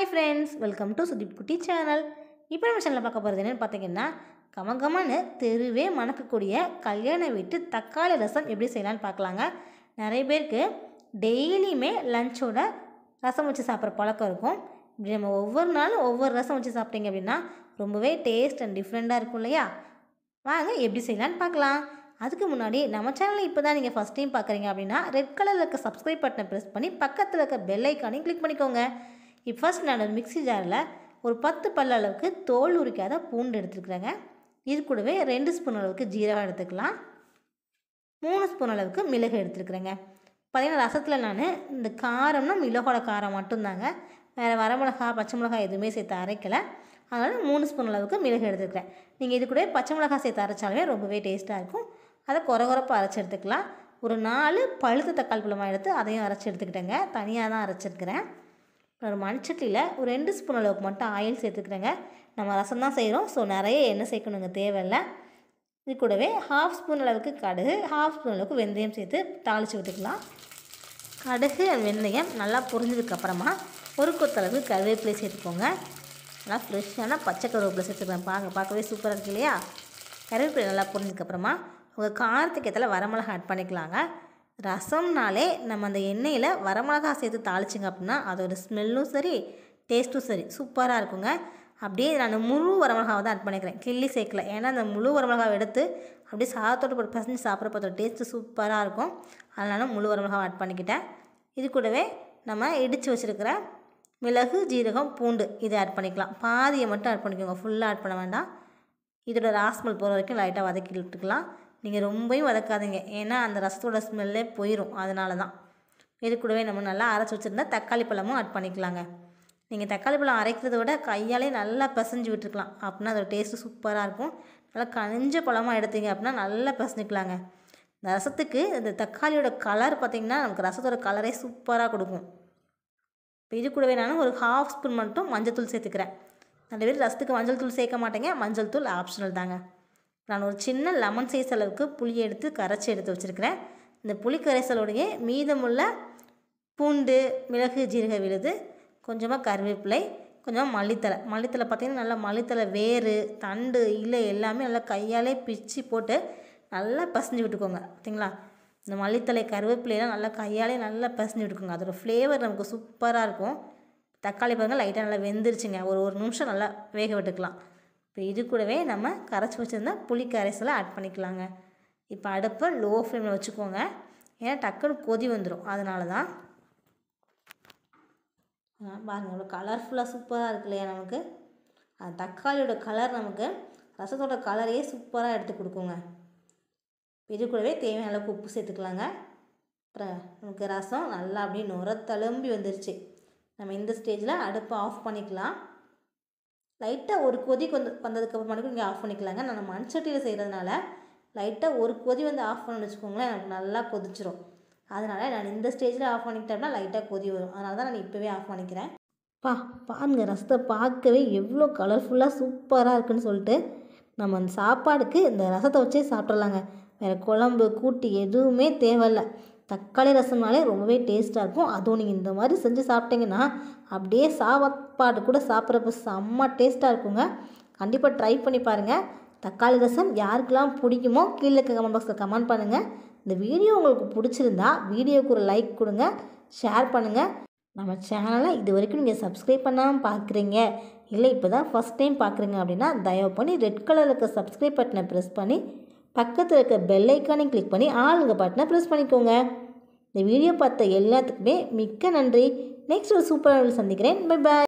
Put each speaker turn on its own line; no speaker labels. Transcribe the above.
hi friends welcome to Sudeep குட்டி channel இப்போ நம்ம சேனலில் பார்க்க போகிறது என்னென்னு பார்த்தீங்கன்னா கமகமன்னு தெருவே மணக்கக்கூடிய கல்யாண வீட்டு தக்காளி ரசம் எப்படி செய்யலாம்னு பார்க்கலாங்க நிறைய பேருக்கு டெய்லியுமே லஞ்சோட ரசம் வச்சு சாப்பிட்ற பழக்கம் இருக்கும் இப்படி நம்ம ஒவ்வொரு நாளும் ஒவ்வொரு ரசம் வச்சு சாப்பிட்டீங்க அப்படின்னா ரொம்பவே டேஸ்ட் அண்ட் டிஃப்ரெண்ட்டாக இருக்கும் இல்லையா வாங்க எப்படி செய்யலான்னு பார்க்கலாம் அதுக்கு முன்னாடி நம்ம சேனலை இப்போ தான் நீங்கள் ஃபஸ்ட் டைம் பார்க்குறீங்க அப்படின்னா ரெட் கலரில் இருக்க சப்ஸ்கிரைப் பட்டனை ப்ரெஸ் பண்ணி பக்கத்தில் இருக்க பெல் ஐக்கானையும் கிளிக் பண்ணிக்கோங்க இப்போ ஃபஸ்ட் நான் ஒரு மிக்ஸி ஜாரில் ஒரு பத்து பல்ல அளவுக்கு தோல் உரிக்காத பூண்டு எடுத்துருக்குறேங்க இது கூடவே ரெண்டு ஸ்பூன் அளவுக்கு ஜீரகம் எடுத்துக்கலாம் மூணு ஸ்பூன் அளவுக்கு மிளகு எடுத்துருக்குறேங்க பார்த்தீங்கன்னா ரசத்தில் நான் இந்த காரம்னா மிளகோட காரம் மட்டும்தாங்க வேறு வரமிளகா பச்சை மிளகாய் எதுவுமே சேர்த்து அரைக்கலை அதனால் மூணு ஸ்பூன் அளவுக்கு மிளகு எடுத்துக்கிறேன் நீங்கள் இது கூட பச்சை மிளகாய் சேர்த்து அரைச்சாலுமே ரொம்பவே டேஸ்ட்டாக இருக்கும் அதை குறை குறைப்பாக அரைச்சி எடுத்துக்கலாம் ஒரு நாலு பழுத்த தக்காளி பழமாக எடுத்து அதையும் அரைச்சி எடுத்துக்கிட்டேங்க தனியாக தான் அரைச்சிருக்கிறேன் ஒரு மண்சட்டியில் ஒரு ரெண்டு ஸ்பூன் அளவுக்கு மட்டும் ஆயில் சேர்த்துக்கிறேங்க நம்ம ரசம் தான் செய்கிறோம் ஸோ நிறைய எண்ணெய் சேர்க்கணுங்க தேவையில்லை இது கூடவே ஹாஃப் ஸ்பூன் அளவுக்கு கடுகு ஹாஃப் ஸ்பூன் அளவுக்கு வெந்தயம் சேர்த்து தாளித்து விட்டுக்கலாம் கடுகு and வெந்தயம் நல்லா பொரிஞ்சதுக்கப்புறமா ஒரு கொத்தளவு கருவேப்பிலை சேர்த்துக்கோங்க நல்லா ஃப்ரெஷ்ஷான பச்சை கருவேப்பிலை சேர்த்துக்கலாம் பாருங்க பார்க்கவே சூப்பராக இருக்கு இல்லையா கருவேப்பிலை நல்லா பொரிஞ்சதுக்கப்புறமா உங்கள் காரத்துக்கு ஏற்றால வரமிளகா ஆட் பண்ணிக்கலாங்க ரசம்னாலே நம்ம அந்த எண்ணெயில் வரமிளகா சேர்த்து தாளிச்சிங்க அப்படின்னா அதோட ஸ்மெல்லும் சரி டேஸ்ட்டும் சரி சூப்பராக இருக்குங்க அப்படியே நான் முழு வரமிளகாவை தான் ஆட் பண்ணிக்கிறேன் கிள்ளி சேர்க்கல ஏன்னா அந்த முழு வரமிளகாவை எடுத்து அப்படியே சாதத்தோடு போட்டு பசஞ்சு சாப்பிட்றப்ப அதோட டேஸ்ட்டு சூப்பராக இருக்கும் அதனால முழு வரமிளகாவை ஆட் பண்ணிக்கிட்டேன் இது கூடவே நம்ம இடித்து வச்சுருக்கிற மிளகு ஜீரகம் பூண்டு இதை ஆட் பண்ணிக்கலாம் பாதியை மட்டும் ஆட் பண்ணிக்கோங்க ஃபுல்லாக ஆட் பண்ண வேண்டாம் இதோட ராஸ்மல் போகிற வரைக்கும் லைட்டாக வதக்கி விட்டுக்கலாம் நீங்கள் ரொம்பவும் வதக்காதீங்க ஏன்னா அந்த ரசத்தோட ஸ்மெல்லே போயிடும் அதனால தான் இது கூடவே நம்ம நல்லா அரைச்சி வச்சுருந்தா தக்காளி பழமும் ஆட் பண்ணிக்கலாங்க நீங்கள் தக்காளி பழம் அரைக்கிறத விட கையாலே நல்லா பிசைஞ்சு விட்டுருக்கலாம் அப்படின்னா அதோட டேஸ்ட்டு சூப்பராக இருக்கும் நல்லா கனிஞ்ச பழமாக எடுத்தீங்க அப்படின்னா நல்லா பிசைஞ்சிக்கலாங்க இந்த ரசத்துக்கு இந்த தக்காளியோட கலர் பார்த்திங்கன்னா நமக்கு ரசத்தோட கலரே சூப்பராக கொடுக்கும் இப்போ இது கூடவே நான் ஒரு ஹாஃப் ஸ்பூன் மட்டும் மஞ்சள் சேர்த்துக்கிறேன் நிறைய பேர் ரசத்துக்கு மஞ்சள் தூள் சேர்க்க மாட்டேங்க மஞ்சள் தூள் ஆப்ஷனல் தாங்க நான் ஒரு சின்ன லெமன் சைஸ் அளவுக்கு புளியை எடுத்து கரைச்சி எடுத்து வச்சுருக்கிறேன் இந்த புளி கரைசலோடைய மீதமுள்ள பூண்டு மிளகு ஜீரக விழுது கொஞ்சமாக கருவேப்பிலை கொஞ்சமாக மல்லித்தலை மல்லித்தலை பார்த்திங்கன்னா நல்லா மல்லித்தலை வேறு தண்டு இலை எல்லாமே நல்லா கையாலே பிச்சு போட்டு நல்லா பசஞ்சு விட்டுக்கோங்க பார்த்தீங்களா இந்த மல்லித்தலை கருவேப்பிலையெல்லாம் நல்லா கையாலே நல்லா பசஞ்சு விட்டுக்கோங்க அதோட ஃப்ளேவர் நமக்கு சூப்பராக இருக்கும் தக்காளி பாருங்கள் லைட்டாக நல்லா வெந்துருச்சுங்க ஒரு ஒரு நிமிஷம் நல்லா வேக விட்டுக்கலாம் இப்போ இது கூடவே நம்ம கரைச்சி வச்சுருந்தா புளி கரைசலை ஆட் பண்ணிக்கலாங்க இப்போ அடுப்பை லோ ஃப்ளேமில் வச்சுக்கோங்க ஏன்னா டக்குன்னு கொதி வந்துடும் அதனால தான் பாருங்கள் இவ்வளோ கலர்ஃபுல்லாக சூப்பராக இருக்கு இல்லையா நமக்கு அந்த தக்காளியோட கலர் நமக்கு ரசத்தோட கலரையே சூப்பராக எடுத்து கொடுக்குங்க இது கூடவே தேவையான அளவுக்கு உப்பு சேர்த்துக்கலாங்க அப்புறம் நமக்கு ரசம் நல்லா அப்படியே நுர தழும்பி வந்துருச்சு நம்ம இந்த ஸ்டேஜில் அடுப்பை ஆஃப் பண்ணிக்கலாம் லைட்டாக ஒரு கொதி வந்து வந்ததுக்கப்புறமா மட்டும் நீங்கள் ஆஃப் பண்ணிக்கலாங்க நான் மண் சட்டியில் செய்கிறதுனால லைட்டாக ஒரு கொதி வந்து ஆஃப் பண்ணணும்னு வச்சுக்கோங்களேன் எனக்கு நல்லா கொதிச்சிரும் அதனால் நான் இந்த ஸ்டேஜில் ஆஃப் பண்ணிக்கிட்டேன்னா லைட்டாக கொதி வரும் அதனால தான் நான் இப்போவே ஆஃப் பண்ணிக்கிறேன் பா பாருங்க ரசத்தை பார்க்கவே எவ்வளோ கலர்ஃபுல்லாக சூப்பராக இருக்குன்னு சொல்லிட்டு நம்ம அந்த சாப்பாடுக்கு இந்த ரசத்தை வச்சே சாப்பிட்றலாங்க வேறு குழம்பு கூட்டு எதுவுமே தேவையில்ல தக்காளி ரசம்னாலே ரொம்பவே டேஸ்ட்டாக இருக்கும் அதுவும் நீங்கள் இந்த மாதிரி செஞ்சு சாப்பிட்டீங்கன்னா அப்படியே சாப்பாடு கூட சாப்பிட்றப்ப செம்ம டேஸ்ட்டாக இருக்குங்க கண்டிப்பாக ட்ரை பண்ணி பாருங்கள் தக்காளி ரசம் யாருக்கெல்லாம் பிடிக்குமோ கீழே இருக்க கமெண்ட் பாக்ஸில் கமெண்ட் பண்ணுங்கள் இந்த வீடியோ உங்களுக்கு பிடிச்சிருந்தா வீடியோவுக்கு ஒரு லைக் கொடுங்க ஷேர் பண்ணுங்கள் நம்ம சேனலை இது வரைக்கும் நீங்கள் சப்ஸ்கிரைப் பண்ணாமல் பார்க்குறீங்க இல்லை இப்போ தான் ஃபஸ்ட் டைம் பார்க்குறீங்க அப்படின்னா தயவு பண்ணி ரெட் கலரில் இருக்க சப்ஸ்கிரைப் பட்டனை ப்ரெஸ் பண்ணி பக்கத்தில் இருக்க பெல் ஐக்கானையும் கிளிக் பண்ணி ஆளுங்க பட்டனை ப்ரெஸ் பண்ணிக்கோங்க இந்த வீடியோ பார்த்த எல்லாத்துக்குமே மிக்க நன்றி நெக்ஸ்ட் ஒரு சூப்பராக சந்திக்கிறேன் பை பாய்